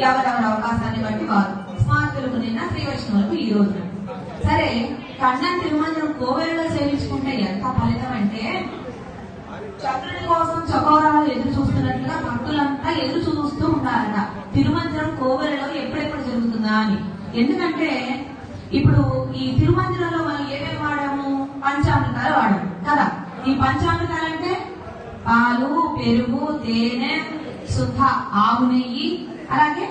ఎవరెవరి అవకాశాన్ని బట్టి వారు స్మార్తులకు నిన్న శ్రీ వైష్ణవులకు ఈ రోజున సరే కన్నం తిరుమంజనం కోవెలలో సేవించుకుంటే ఎంత ఫలితం అంటే చంద్రుని కోసం చకోరాలు ఎదురు చూస్తున్నట్లుగా భక్తులంతా ఎదురు చూస్తూ ఉన్నారట తిరుమంజనం కోవెలలో ఎప్పుడెప్పుడు జరుగుతుందా అని ఎందుకంటే ఇప్పుడు ఈ తిరుమంజనంలో మనం ఏమేమి వాడాము పంచామృతాలు వాడాము కదా ఈ పంచామృతాలు అంటే పాలు పెరుగు తేనె శుద్ధ ఆవు నెయ్యి అలాగే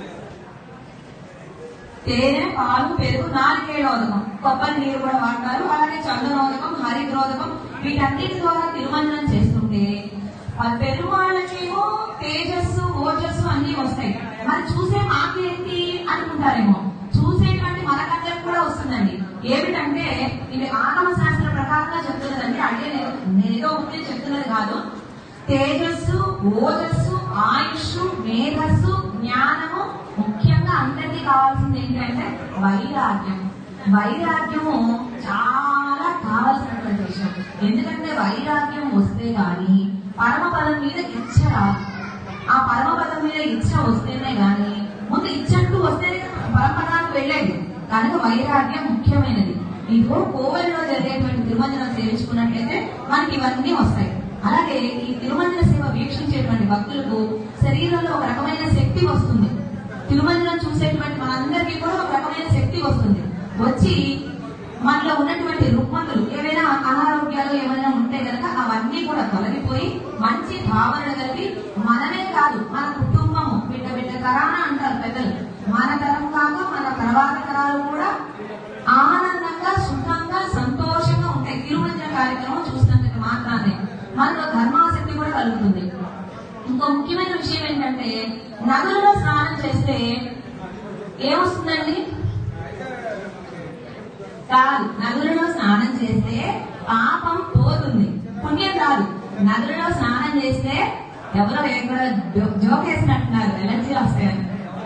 తేనె పాలు పెరుగు నారికేళోదకం కొబ్బరి నీరు కూడా వాడతారు అలాగే చందనోదకం హరిద్రోదకం వీటన్నిటి ద్వారా తిరుమంజనం చేస్తుంటే ఆ పెరుమాళ్ళకేమో తేజస్సు ఓజస్సు అన్ని వస్తాయి మరి చూసే మాకేంటి అనుకుంటారేమో చూసేటువంటి మనకందరికి కూడా వస్తుందండి ఏమిటంటే ఇది ఆగమ శాస్త్ర ప్రకారంగా చెప్తున్నదండి అంటే నేను నేనేదో ఉంటే చెప్తున్నది కాదు తేజస్సు ఓజస్సు ఆయుష్ మేధస్సు జ్ఞానము ముఖ్యంగా అందరికీ కావాల్సింది ఏంటంటే వైరాగ్యం వైరాగ్యము చాలా కావాల్సినటువంటి విషయం ఎందుకంటే వైరాగ్యం వస్తే గాని పరమపదం మీద ఇచ్చ రాదు ఆ పరమపదం మీద ఇచ్చ వస్తేనే గాని ముందు ఇచ్చంటూ వస్తేనే కదా పరమపదానికి వెళ్ళేది కనుక వైరాగ్యం ముఖ్యమైనది ఇదిగో కోవెలలో జరిగేటువంటి తిరుమంజనం సేవించుకున్నట్లయితే మనకి ఇవన్నీ వస్తాయి అలాగే ఈ తిరుమంజన సేవ వీక్షించేటువంటి భక్తులకు శరీరంలో ఒక రకమైన శక్తి వస్తుంది తిరుమంజనం చూసేటువంటి మనందరికీ కూడా ఒక రకమైన శక్తి వస్తుంది వచ్చి మనలో ఉన్నటువంటి రుగ్మతులు ఏవైనా అనారోగ్యాలు ఏమైనా ఉంటే కనుక అవన్నీ కూడా తొలగిపోయి మంచి భావన కలిగి మనమే కాదు మన కుటుంబము బిడ్డ బిడ్డ తరాన అంటారు పెద్దలు మన తరం కాక మన తర్వాత తరాలు కూడా ఆనందంగా సుఖంగా సంతోషంగా ఉంటాయి తిరుమంజన కార్యక్రమం చూసినందుకు మాత్రమే మనలో ధర్మాసక్తి కూడా కలుగుతుంది ఇంకో ముఖ్యమైన విషయం ఏంటంటే నదులలో స్నానం చేస్తే ఏమొస్తుందండి కాదు నదులలో స్నానం చేస్తే పాపం పోతుంది పుణ్యం రాదు నదులలో స్నానం చేస్తే ఎవరో ఎక్కడ జో- జోకేసినట్టున్నారు ఎలర్జీ వస్తాయని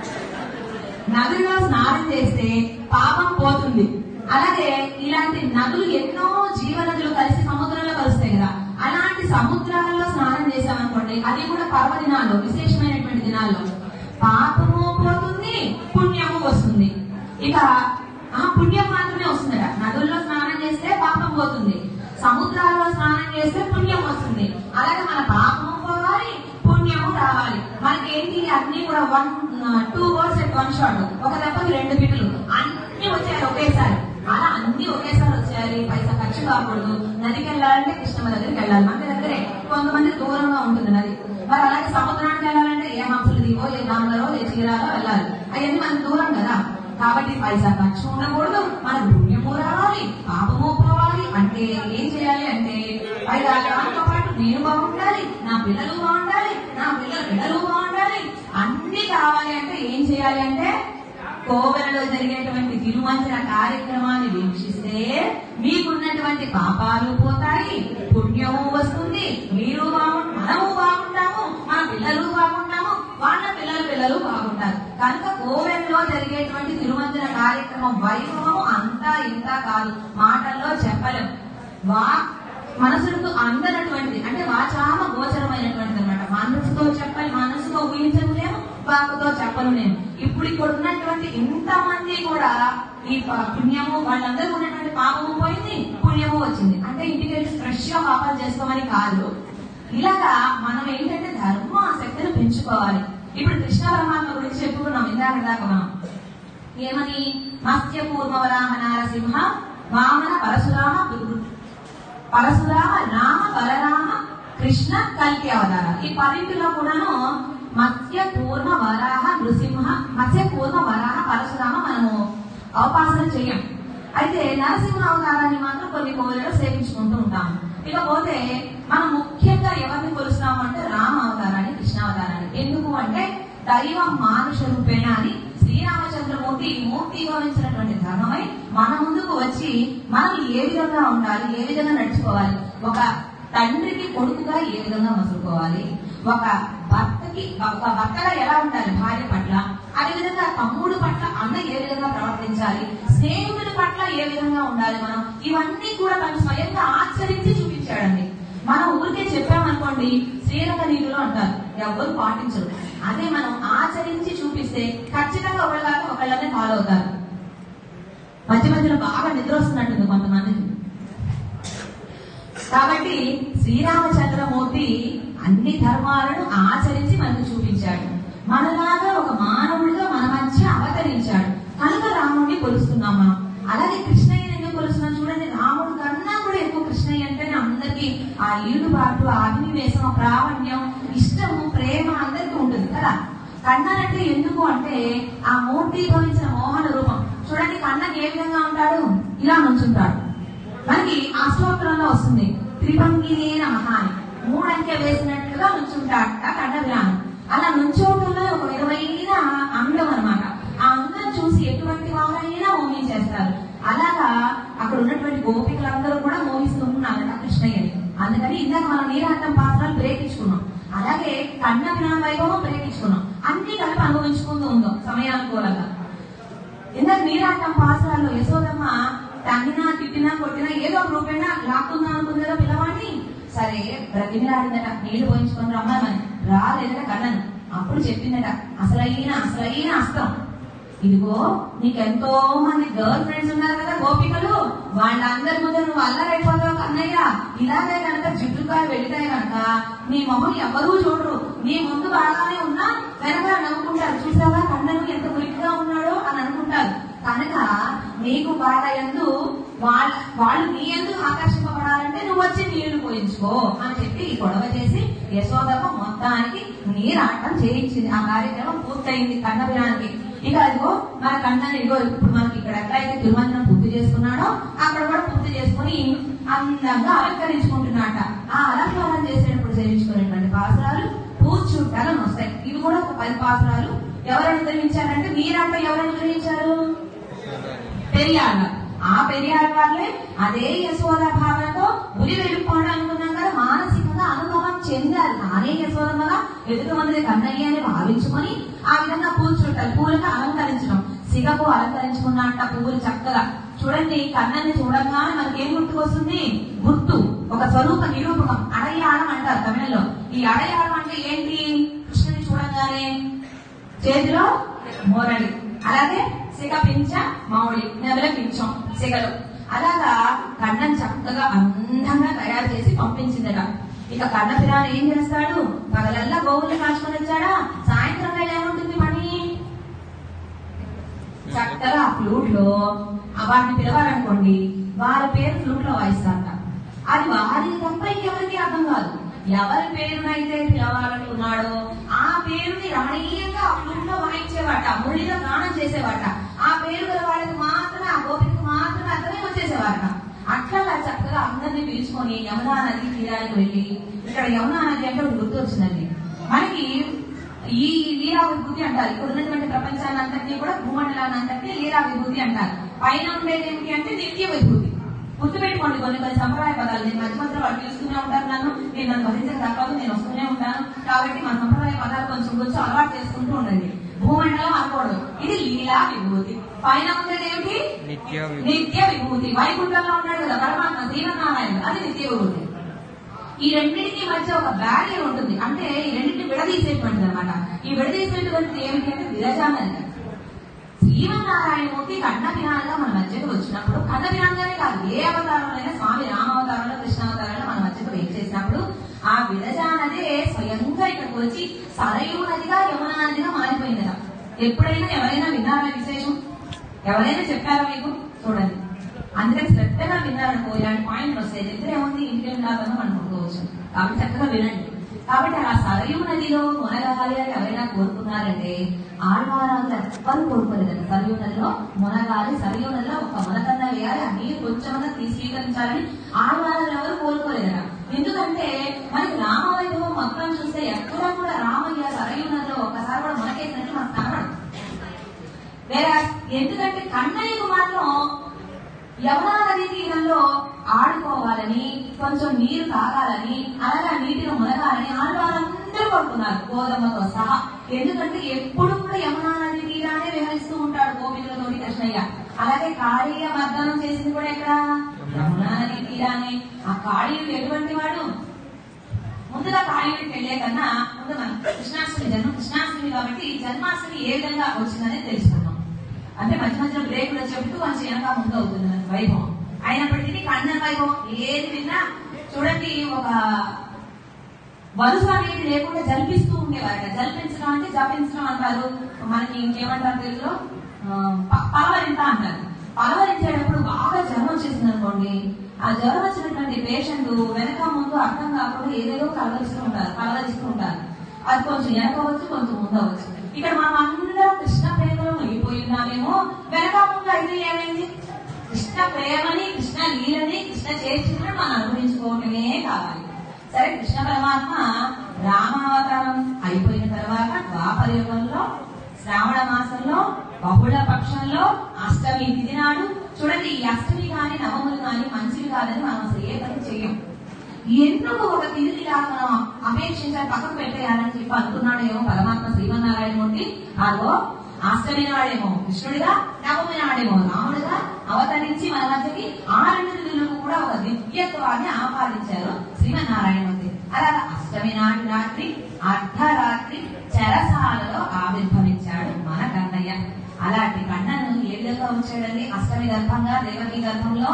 నదుల్లో స్నానం చేస్తే పాపం పోతుంది అలాగే ఇలాంటి నదులు ఎన్నో జీవనదులు కలిసి సముద్రంలో కలుస్తాయి కదా అలాంటి సముద్రాల్లో స్నానం చేశామనుకోండి అది కూడా పర్వదినాల్లో విశేషమైనటువంటి దినాల్లో పాపము పోతుంది పుణ్యము వస్తుంది ఇక ఆ పుణ్యం మాత్రమే వస్తుందట నదుల్లో స్నానం చేస్తే పాపం పోతుంది సముద్రాల్లో స్నానం చేస్తే పుణ్యం వస్తుంది అలాగే మన పాపము పోవాలి పుణ్యము రావాలి మనకి ఏంటి అన్ని కూడా one two words at one shot ఒక దెబ్బకి రెండు బిడ్డలు అన్ని వచ్చాయి ఒకేసారి అలా అన్ని ఒకేసారి వచ్చాయి పైసా ఖర్చు కాకూడదు నదికి వెళ్ళాలంటే కృష్ణమ్మ దగ్గరికి వెళ్ళాలి మన దగ్గరే కొంతమంది దూరంగా ఉంటుంది నది మరి అలాగే సముద్రానికి వెళ్ళాలంటే ఏ హంసలు దిగో ఏ గంగలో ఏ చీరాలో వెళ్ళాలి అవన్నీ మనకు దూరం కదా కాబట్టి పైసా ఖర్చు ఉండకూడదు మనకు పుణ్యము రావాలి పాపము పోవాలి అంటే ఏం చేయాలి అంటే వైరాగ్యంతో పాటు నేను బాగుండాలి నా పిల్లలు బాగుండాలి నా పిల్లల పిల్లలు బాగుండాలి అన్ని కావాలి అంటే ఏం చేయాలి అంటే కోవెలలో జరిగేటువంటి తిరుమంజన కార్యక్రమాన్ని వీక్షిస్తే మీకున్నటువంటి పాపాలు పోతాయి పుణ్యము వస్తుంది మీరు బాగు మనము బాగుంటాము మన పిల్లలు బాగుంటాము వాళ్ళ పిల్లల పిల్లలు బాగుంటారు కనుక కోవెలలో జరిగేటువంటి తిరుమంజన కార్యక్రమం వైభవము అంతా ఇంత కాదు మాటల్లో చెప్పలేం వా మనసులకు అందనటువంటిది అంటే వాచామ గోచరమైనటువంటిది అనమాట మనసుతో చెప్పని మనసుతో ఊహించలేము వాకుతో చెప్పలేము ఇప్పుడు ఇక్కడ ఉన్నటువంటి ఇంతమంది కూడా ఈ ప- పుణ్యము వాళ్ళందరూ ఉన్నటువంటి పాపము పోయింది పుణ్యము వచ్చింది అంటే ఇంటికి వెళ్ళి ఫ్రెష్ గా పాపాలు చేసుకోమని కాదు ఇలాగా మనం ఏంటంటే ధర్మ ఆసక్తిని పెంచుకోవాలి ఇప్పుడు కృష్ణ పరమాత్మ గురించి చెప్పుకున్నాం ఇందాక దాకా మనం ఏమని మత్స్య పూర్వవరాహ నారసింహ వామన పరశురామ గురు- పరశురామ రామ బలరామ కృష్ణ కల్కి అవతార ఈ పన్నెండులో కూడాను మత్స్య పూర్వ వరాహ నృసింహ మత్స్య పూర్వ వరాహ పరశురామ మనము అవపాసన చెయ్యం అయితే నరసింహ అవతారాన్ని మాత్రం కొన్ని కోరిలో సేవించుకుంటూ ఉంటాం ఇకపోతే మనం ముఖ్యంగా ఎవరిని కొలుస్తాము అంటే రామ అవతారాన్ని కృష్ణ అవతారాన్ని ఎందుకు అంటే దైవం మానుష రూపేణ అని శ్రీరామచంద్రమూర్తి మూర్తి గమనించినటువంటి ధర్మమై మన ముందుకు వచ్చి మనం ఏ విధంగా ఉండాలి ఏ విధంగా నడుచుకోవాలి ఒక తండ్రికి కొడుకుగా ఏ విధంగా మసులుకోవాలి ఒక భర్తకి ఒక భర్తగా ఎలా ఉండాలి భార్య పట్ల అదేవిధంగా తమ్ముడు పట్ల అన్న ఏ విధంగా ప్రవర్తించాలి స్నేహితుడి పట్ల ఏ విధంగా ఉండాలి మనం ఇవన్నీ కూడా తను స్వయంగా ఆచరించి చూపించాడండి మనం ఊరికే చెప్పామనుకోండి శ్రీరంగ నీతులు అంటారు ఎవరు పాటించరు అదే మనం ఆచరించి చూపిస్తే చూస్తే ఖచ్చితంగా ఒకళ్ళ కాదు ఒకళ్ళనే ఫాలో అవుతారు మధ్య మధ్యలో బాగా నిద్ర వస్తున్నట్టుంది కొంతమందికి కాబట్టి శ్రీరామచంద్రమూర్తి అన్ని ధర్మాలను ఆచరించి మనకు చూపించాడు మనలాగా ఒక మానవుడిగా మన మధ్య అవతరించాడు కనుక రాముడిని కొలుస్తున్నాం మనం అలాగే కృష్ణయ్యని ఎందుకు కొలుస్తున్నాం చూడండి రాముడు కన్నా కూడా ఎక్కువ కృష్ణయ్య అంటేనే అందరికి ఆ ఈడుబాటు ఆ అభినివేశం ఆ ప్రావణ్యం ఇష్టము ప్రేమ అందరికీ ఉంటుంది కదా కన్ననంటే ఎందుకు అంటే ఆ మూర్తి భవించిన మోహన రూపం చూడండి కన్నకి ఏ విధంగా ఉంటాడు ఇలా నుంచుంటాడు మనకి ఆ స్తోత్రంలో వస్తుంది త్రిభంగినే నమః అని మూడంకె వేసినట్లుగా నుంచుంటాడట కన్న విరామం అలా నుంచోటంలో ఒక విధమైన అందం అన్నమాట ఆ అందం చూసి ఎటువంటి వారైనా మోహించేస్తారు అలాగా అక్కడ ఉన్నటువంటి గోపికలందరూ కూడా మోహిస్తూ ఉన్నారట కృష్ణయ్యని అందుకని ఇందాక మనం నీరాటం పాత్రలు బ్రేక్ ఇచ్చుకున్నాం అలాగే కన్న విరామ వైభవం బ్రేక్ ఇచ్చుకున్నాం అన్ని కలిపి అనుభవించుకుంటూ ఉందాం సమయానుకూలంగా ఇందాక నీరాటం పాసరాల్లో యశోదమ్మ తన్నినా తిట్టినా కొట్టినా ఏదో ఒక రూపేణా లాక్కుందాం అనుకుంది కదా పిల్లవాడిని సరే బ్రతిమిలాడిందట నీళ్లు పోయించుకొని రమ్మని రాలేదట కన్నను అప్పుడు చెప్పిందట అసలైన అసలైన అస్త్రం ఇదిగో నీకెంతో మంది గర్ల్ ఫ్రెండ్స్ ఉన్నారు కదా గోపికలు వాళ్ళందరి ముందు నువ్వు అల్లరైపోతావు కన్నయ్య ఇలాగే కనుక జిడ్డుకాయ వెళ్తాయి కనుక నీ మొహం ఎవరూ చూడరు నీ ముందు బాగానే ఉన్నా వెనక నవ్వుకుంటారు చూసావా కన్నను ఎంత మురికిగా ఉన్నాడో అని అనుకుంటారు కనుక నీకు వాళ్ళ ఎందు వాళ్ళ వాళ్ళు నీ ఎందు ఆకర్షింపబడాలంటే నువ్వు వచ్చి నీళ్లు పోయించుకో అని చెప్పి ఈ గొడవ చేసి యశోదమ్మ మొత్తానికి నీరాటం చేయించింది ఆ కార్యక్రమం పూర్తయింది కన్నబిరానికి ఇక అదిగో మన కన్నని ఇదిగో ఇప్పుడు మనకి ఇక్కడ ఎక్కడైతే తిరుమంత్రం పూర్తి చేసుకున్నాడో అక్కడ కూడా పూర్తి చేసుకుని అందంగా అలంకరించుకుంటున్నాట ఆ అలంకారం చేసేటప్పుడు చేయించుకునేటువంటి పాసురాలు పూచుంటాలని వస్తాయి ఇవి కూడా ఒక పది పాసురాలు ఎవరు అనుగ్రహించారంటే మీరంట ఎవరు అనుగ్రహించారు పెరియాళ్ళ ఆ పెరియాళ్ళ వాళ్ళే అదే యశోద భావనతో ఉరి వెళ్ళిపోవడం అనుకున్నాం కదా మానసికంగా అనుభవం చెందారు నానే యశోదమ్మగా ఎదుటి మంది కన్నయ్య అని భావించుకొని ఆ విధంగా పూలు చుట్టాలి పూలుగా అలంకరించడం సిగపు అలంకరించుకున్నట్ట పువ్వులు చక్కగా చూడండి కన్నని చూడంగానే మనకి ఏం గుర్తుకొస్తుంది గుర్తు ఒక స్వరూప నిరూపకం అడయాళం అంటారు తమిళంలో ఈ అడయాళం అంటే ఏంటి కృష్ణుని చూడంగానే చేతిలో మోరడి అలాగే సిగ పించ మౌళి నెమల పించం సిగలు అలాగా కన్నం చక్కగా అందంగా తయారు చేసి పంపించిందట ఇక కన్న పిరాలు ఏం చేస్తాడు పగలల్లా గోవులు కాచుకొని వచ్చాడా సాయంత్రం వేళ ఏముంటుంది పని చక్కగా ఆ ఫ్లూట్ లో ఆ వారిని పిలవాలనుకోండి వారి పేరు ఫ్లూట్ లో వాయిస్తారట అది వారి తప్ప ఇంకెవరికి అర్థం కాదు ఎవరి పేరునైతే పిలవాలనుకున్నాడో ఆ పేరుని రమణీయంగా ఆ ఫ్లూట్ లో వాయించేవాట ముళ్ళిలో గానం చేసేవాట ఆ పేరు గల వాళ్ళకి మాత్రమే ఆ గోపికి మాత్రమే అర్థమే వచ్చేసేవాట అట్లా చక్కగా అందరినీ పిలుచుకొని యమునా నది తీరానికి వెళ్ళి ఇక్కడ యమునా నది అంటే ఒకటి గుర్తు వచ్చిందండి మనకి ఈ లీలా విభూతి అంటారు ఇక్కడ ఉన్నటువంటి ప్రపంచాన్ని అంతటినీ కూడా భూమండలాన్ని అంతటినీ లీలా విభూతి అంటారు పైన ఉండేది ఏమిటి అంటే నిత్య విభూతి గుర్తుపెట్టుకోండి కొన్ని కొన్ని సంప్రదాయ పదాలు నేను మధ్య మధ్యలో వాళ్ళు పిలుస్తూనే ఉంటారు నన్ను నేను నన్ను భరించక తప్పదు నేను వస్తూనే ఉంటాను కాబట్టి మన సంప్రదాయ పదాలు కొంచెం కొంచెం అలవాటు చేసుకుంటూ ఉండండి భూమండలం అనకూడదు ఇది లీలా విభూతి పైన ఉండేది ఏమిటి నిత్య విభూతి. నిత్య విభూతి వైకుంఠంలో ఉన్నాడు కదా పరమాత్మ శ్రీమన్నారాయణ అది నిత్య విభూతి ఈ రెండింటికి మధ్య ఒక బ్యారియర్ ఉంటుంది అంటే ఈ రెండింటిని విడదీసేటువంటిది అనమాట ఈ విడదీసేటువంటిది ఏమిటి అంటే విరజానది శ్రీమన్నారాయణమూర్తి కన్నభిరాలుగా మన మధ్యకు వచ్చినప్పుడు కన్నభిరాలుగానే కాదు ఏ అవతారంలో స్వామి రామావతారంలో కృష్ణావతారంలో మన మధ్యకు వెయిట్ చేసినప్పుడు ఆ విరజానదే స్వయంగా ఇక్కడికి వచ్చి సరయూ నదిగా యమునా నదిగా మారిపోయిందట ఎప్పుడైనా ఎవరైనా విన్నారా విశేషం ఎవరైనా చెప్పారా మీకు చూడండి అందుకని శ్రద్ధగా విన్నారనుకో ఇలాంటి పాయింట్లు వస్తాయి దగ్గర ఏముంది ఇంటికి వెళ్ళాలని మనం అనుకోవచ్చు కాబట్టి చక్కగా వినండి కాబట్టి ఆ సరయూ నదిలో మునగాలి అని ఎవరైనా కోరుకున్నారంటే ఆడవారాలు ఎవ్వరు కోరుకోలేదండి సరయూ నదిలో మునగాలి సరయూ నదిలో ఒక మునకన్నా వేయాలి ఆ నీరు కొంచెమన్నా తీసి స్వీకరించాలని ఆడవారాలు ఎవరు కోరుకోలేదట ఎందుకంటే మనకి రామవైభవం మొత్తం చూస్తే ఎక్కడ కూడా రామయ్య సరయూ నదిలో ఒక్కసారి కూడా మునకేసినట్టు మనకు కనబడదు వేరే ఎందుకంటే కన్నయ్యకు మాత్రం యమునా నది తీరంలో ఆడుకోవాలని కొంచెం నీరు తాగాలని అలాగే ఆ నీటిలో మునగాలని ఆడవాళ్ళందరూ పడుతున్నారు గోధుమతో సహా ఎందుకంటే ఎప్పుడు కూడా యమునా నది తీరానే విహరిస్తూ ఉంటాడు గోపికలతోటి కృష్ణయ్య అలాగే కాళీయ మర్దనం చేసింది కూడా ఎక్కడ యమునా నది తీరానే ఆ కాళీయుడు ఎటువంటి వాడు ముందుగా కాళీవుడికి వెళ్లే కన్నా ముందు మనం కృష్ణాష్టమి జన్మ కృష్ణాష్టమి కాబట్టి జన్మాష్టమి ఏ విధంగా వచ్చిందనేది తెలుసుకున్నాం అంటే మధ్య మధ్యలో బ్రేకులు చెబుతూ కొంచెం వెనక ముందు అవుతుంది మనకి వైభవం అయినప్పటికీ కన్నడ వైభవం ఏది విన్నా చూడండి ఒక వరుస అనేది లేకుండా జల్పిస్తూ ఉండేవారట జల్పించడం అంటే జపించడం అంటారు మనకి ఇంకేమంటారు తెలుగులో ఆ, ప- పలవరింత అంటారు పలవరించేటప్పుడు బాగా జ్వరం వచ్చేసింది అనుకోండి ఆ జ్వరం వచ్చినటువంటి పేషెంట్ వెనక ముందు అర్థం కాకుండా ఏదేదో కలవరిస్తూ ఉంటారు కలవరిస్తూ ఉంటారు అది కొంచెం వెనకవచ్చు కొంచెం ముందవచ్చు ఇక్కడ మనం అందరం కృష్ణ ప్రేమలో మునిగిపోయి ఉన్నామేమో వెనక ముందు అయితే ఏమైంది కృష్ణ ప్రేమని కృష్ణ లీలని కృష్ణ చేసిన మనం అనుభవించుకోవటమే కావాలి సరే కృష్ణ పరమాత్మ రామావతారం అయిపోయిన తర్వాత ద్వాపర యుగంలో శ్రావణ మాసంలో బహుళ పక్షంలో అష్టమి తిథి నాడు చూడండి ఈ అష్టమి కాని నవములు కాని మంచివి కాదని మనం అసలు ఏ పని చెయ్యం ఎందుకు ఒక తిరిగి మనం అపేక్షించాలి పక్కకు పెట్టేయాలని చెప్పి అనుకున్నాడేమో పరమాత్మ శ్రీమన్నారాయణమూర్తి ఆగో అష్టమి నాడేమో కృష్ణుడిగా నవమి నాడేమో రాముడిగా అవతరించి మన మధ్యకి ఆ రెండు తిథులకు కూడా ఒక దివ్యత్వాన్ని ఆపాదించారు శ్రీమన్నారాయణమూర్తి అలాగా అష్టమి నాటి రాత్రి అర్ధరాత్రి చెరసాలలో ఆవిర్భవించాడు మన కన్నయ్య అలాంటి కన్నను ఏ విధంగా ఉంచాడండి అష్టమి గర్భంగా దేవకి గర్భంలో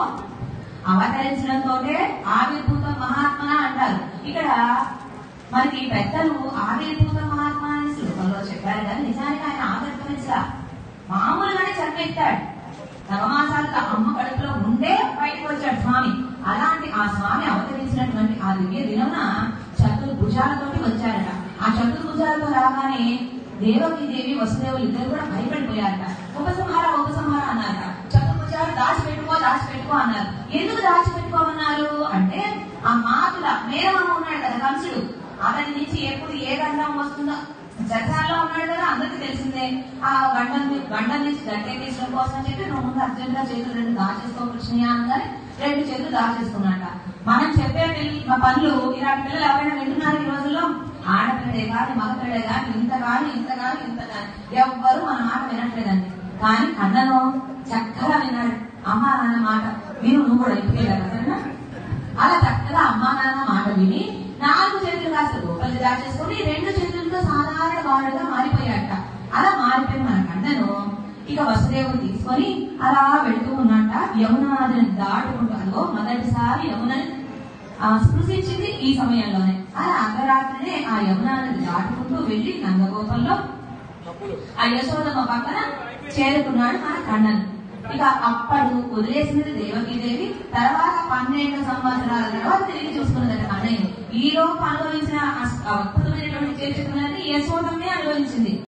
అవతరించడంతో ఆవిర్భూత మహాత్మన అంటారు ఇక్కడ మనకి పెద్దలు ఆవిర్భూత మహాత్మ అని శ్లోకంలో చెప్పారు కానీ నిజానికి ఆయన ఆవిర్భవించలా మామూలుగానే చంపెత్తాడు నవమాసాలుగా అమ్మ కడుపులో ఉండే బయటకు వచ్చాడు స్వామి అలాంటి ఆ స్వామి అవతరించినటువంటి ఆ దివ్య దినమున చతుర్భుజాలతోటి వచ్చారట ఆ చతుర్భుజాలతో రాగానే దేవకి దేవి వసుదేవులు ఇద్దరు కూడా భయపడిపోయారట ఉపసంహార ఉపసంహార అన్నారట చతుర్భుజాలు దాచిపెట్టుకో దాచిపెట్టుకో అన్నారు ఎందుకు దాచిపెట్టుకోమన్నారు అంటే ఆ మాతుల మేనమామ ఉన్నాడు కదా కంసుడు అతని నుంచి ఎప్పుడు ఏ గండం వస్తుందో జగసాల్లో ఉన్నాడు కదా అందరికి తెలిసిందే ఆ గండం గండం నుంచి గట్టెక్కించడం కోసం అని చెప్పి నువ్వు ముందు అర్జెంట్ గా చేతులు రెండు దాచేసుకో కృష్ణయ్య అనగానే రెండు చేతులు దాచేసుకున్నట మనం చెప్పే పిల్ల- మా పనులు ఇలాంటి పిల్లలు ఎవరైనా వింటున్నారు ఈ రోజుల్లో ఆడపిల్లడే కాదు మగపిల్లడే కాదు ఇంత కాదు ఇంత కాదు ఇంత కాదు ఎవ్వరు మన మాట వినట్లేదండి కానీ అన్నను చక్కగా విన్నాడు అమ్మా నాన్న మాట విను నువ్వు కూడా ఇప్పుడు సరేనా అలా చక్కగా అమ్మా నాన్న మాట విని నాలుగు చేతులు కాస్త లోపలికి దాచేసుకుని రెండు చేతులతో సాధారణ బాలుడుగా మారిపోయాట అలా మారిపోయిన మన కన్నను ఇక వసుదేవుడు తీసుకొని అలా వెళ్తూ ఉన్నట్ట యమునా నదిని దాటుకుంటూ అదో మొదటిసారి యమునని ఆ, స్పృశించింది ఈ సమయంలోనే అలా అర్ధరాత్రినే ఆ యమునా నది దాటుకుంటూ వెళ్లి నందగోపంలో ఆ యశోదమ్మ పక్కన చేరుకున్నాడు మన కన్నన్ ఇక అప్పుడు వదిలేసినది దేవకీదేవి తర్వాత పన్నెండు సంవత్సరాల తర్వాత తిరిగి చూసుకున్నదట కన్నయ్య ఈ లోపు అనుభవించిన ఆ అద్భుతమైనటువంటి చేర్చుకున్నది యశోదమ్మే అనుభవించింది